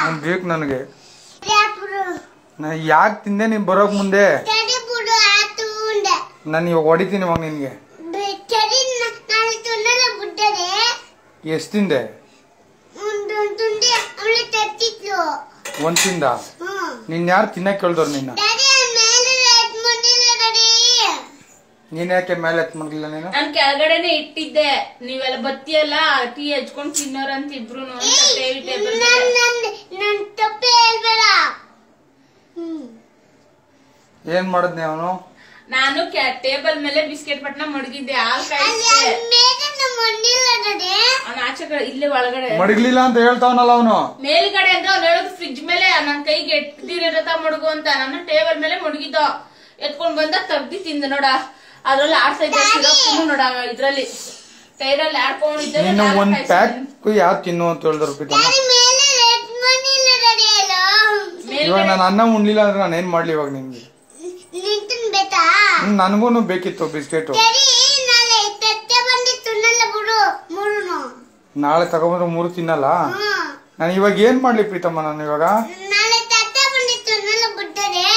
ಹ್ಮ್, ಬೇಕು ನನಗೆ ಯಾಪುರು ನಾ ಯಾಕೆ ತಿಂದೆ ನೀನ್ ಬರೋಕ್ ಮುಂದೆ ತಡಿ ಬಿಡು ಆತು ಉಂಡೆ ನಾನು ಇವಾಗ ಹೊಡಿತೀನಿ ಇವಾಗ ನಿನ್ಗೆ ಚರಿ ನಾಳೆ ತುಂಡಲ ಬಿಟ್ಟರೆ ಎಷ್ಟು ತಿಂದೆ ಒಂದು ತುಂಡಿ ಅವಳು ತತ್ತಿದ್ಲು ಒಂದ್ ತಿಂದ ಹ್ಮ್ ನಿನ್ ಯಾರು ತಿನ್ನಕ್ ಕೇಳ್ದವ್ರು ನಿನ್ನ ಡ್ಯಾಡಿ ಮೇಲೆ ರೇಟ್ ಮಾಡಿಲ್ಲ ಡ್ಯಾಡಿ ನೀನ್ ಯಾಕೆ ಮೇಲೆ ಎತ್ ಮಾಡ್ಲಿಲ್ಲ ನೀನು ನಾನ್ ಕೆಳಗಡೆನೆ ಇಟ್ಟಿದ್ದೆ ನೀವೆಲ್ಲ ಬತ್ತಿಯಲ್ಲ ಟೀ ಹಚ್ಕೊಂಡ್ ತಿನ್ನೋರ್ ಅಂತ ಇಬ್ರು ಟೇಬಲ್ ನನ್ ನನ್ ನನ್ ತಪ್ಪೆ ಹೇಳ್ಬೇಡ ಹ್ಮ್ ಏನ್ ಮಾಡದ್ನಿ ಅವನು ನಾನು ಟೇಬಲ್ ಮೇಲೆ ಬಿಸ್ಕೆಟ್ ಪಟ್ನ ಮಡಗಿದ್ದೆ ಹಾಲ್ ಅಲ್ಲಿ ಕಾಯಿಸ್ದೆ ಅಲ್ಲಿ ಮೇಲೆ ನಮ್ಮ ಮಣ್ಣಿಲ್ಲ ಡ್ಯಾಡಿ ಅವ್ನ ಆಚೆ ಕಡೆ ಇಲ್ಲೇ ಒಳಗಡೆ ಮಡಗ್ಲಿಲ್ಲ ಅಂತ ಹೇಳ್ತಾವನಲ್ಲ ಅವನು ಮೇಲ್ಗಡೆ ಅಂದ್ರೆ ಅವ್ನು ಹೇಳೋದು ಫ್ರಿಜ್ ಮೇಲೆ ನನ್ ಕೈಗೆ ಎಟ್ಟಿರತ ಮಡಗು ಅಂತ ನಾನು ಟೇಬಲ್ ಮೇಲೆ ಮಡಗಿದ್ದ ಎತ್ಕೊಂಡ್ ಬಂದ ತಗ್ದಿ ತಿಂದ ನೋಡ ಅದ್ರಲ್ಲಿ ಆಡ್ತಾ ಇದ್ದ ಸಿರಪ್ ನೋಡ ಇದ್ರಲ್ಲಿ ಟೈರಲ್ಲಿ ಆಡ್ಕೊಂಡಿದ್ದೆ ನೀನು ಒಂದ್ ಪ್ಯಾಕ್ ಯಾವ್ದು ತಿನ್ನು ಅಂತ ಹೇಳಿದ್ರು ಪ್ರೀತಮ್ಮ ಡ್ಯಾಡಿ ಮೇಲೆ ರೇಟ್ ಮಾಡಿಲ್ಲ ಡ್ಯಾಡಿ ಅಲ್ಲ ಇವಾಗ ನಾನು ಅನ್ನ ಉಣ್ಲಿಲ್ಲ ಅಂದ್ರೆ ನಾನು ಏನ್ ಮಾಡ್ಲಿ ಇವಾಗ ನಿನ್ಗೆ ನಿಂತನ್ ಬೇತಾ ಹ್ಮ್, ನನ್ಗೂನು ಬೇಕಿತ್ತು ಬಿಸ್ಕೆಟ್ ಡ್ಯಾಡಿ ನಾಳೆ ತಟ್ಟೆ ಬಂದಿತ್ತು ನನ್ನ ಬಿಡು ಮೂರುನು ನಾಳೆ ತಗೊಂಡ್ರೆ ಮೂರು ತಿನ್ನಲ್ಲ ಹ್ಮ್ ನಾನು ಇವಾಗ ಏನ್ ಮಾಡ್ಲಿ ಪ್ರೀತಮ್ಮ ನಾನು ಇವಾಗ ನಾಳೆ ತಟ್ಟೆ ಬಂದಿತ್ತು ನನ್ನ ಬಿಟ್ಟರೆ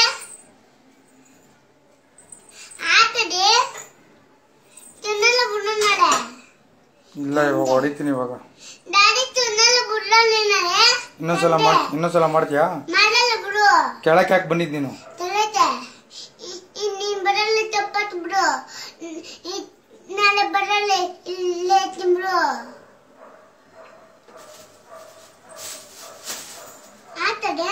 ಆತದೆ ತಿನ್ನಲ್ಲ ಬಿಡು ನಾಳೆ ಇಲ್ಲ ಇವಾಗ ಹೊಡಿತೀನಿ ಇವಾಗ ಡ್ಯಾಡಿ ತಿನ್ನಲ್ಲ ಬಿಡ್ಲ ನಾಳೆ ಇನ್ನೊಂದ್ಸಲ ಮಾಡ್ ಇನ್ನೊಂದ್ಸಲ ಮಾಡ್ತೀಯಾ ಮಾಡಲ್ಲ ಬಿಡು ಕೆಳಕ್ ಯಾಕೆ ಬಂದಿದ್ ನೀನು ತರತೆ ನೀನ್ ಬರಲ್ಲ ತಪ್ಪತ್ ಬಿಡು ಇ- ಇ- ನಾಳೆ ಬರಲ್ಲ ಇಲ್ಲೇ ತಿಂಬ್ರು ಆತದೆ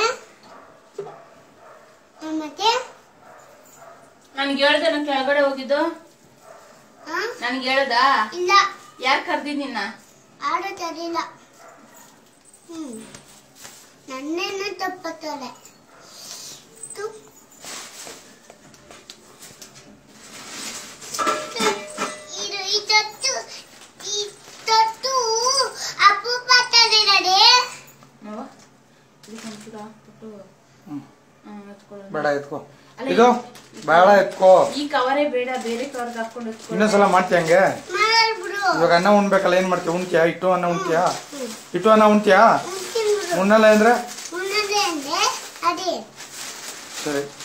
ಮತ್ತೆ ನನ್ಗೆ ಹೇಳ್ದೆ ನನ್ ಕೆಳಗಡೆ ಹೋಗಿದ್ದು ಆ? ನನ್ಗೆ ಹೇಳ್ದ ಇಲ್ಲ ಯಾರ್ ಕರ್ದಿದ್ ನಿನ್ನ ಆಡೋ ತರಿಲ್ಲ ಹ್ಮ್ ನನ್ನೇನು ತಪ್ಪತ್ತೋಲೆ ಇದು ಈ ತೊಟ್ಟು ಈ ತೊಟ್ಟು ಅಪರೂಪ ತಡೆರಡೆ ನೋವ ಇದಕ್ಕೆ ಒಂಚೂರು ಹಾಕ್ಬಿಟ್ಟು ಹ್ಮ್. ಹ್ಮ್, ಎತ್ಕೊಳ್ಳೋದು. ಬೇಡ ಎತ್ಕೋ ಅಲ್ಲ, ಇದು ಬೇಡ ಎತ್ಕೋ ಈ ಕವರೇ ಬೇಡ ಬೇರೆ ಕವರ್ಗೆ ಹಾಕೊಂಡು ಎತ್ಕೊಳ್ಳೋದು. ಇನ್ನೊಂದ್ಸಲ ಮಾಡ್ತೀಯ ಹಂಗೆ ಮಾಡಲ್ ಬಿಡು ಇವಾಗ ಅನ್ನ ಉಣ್ಬೇಕಲ್ಲ ಏನ್ ಮಾಡ್ತೀಯ ಉಣ್ತೀಯಾ ಇಟ್ಟು ಅನ್ನ ಉಣ್ತೀಯಾ ಇಟ್ಟು ಅನ್ನ ಉಣ್ತೀಯಾ ಉಣ್ತೀನಿ ಬಿಡು ಉಣ್ಣಲ್ಲ ಅಂದ್ರೆ ಉಣ್ಣದೆ ಅಂದ್ರೆ ಅದೇ ಸರಿ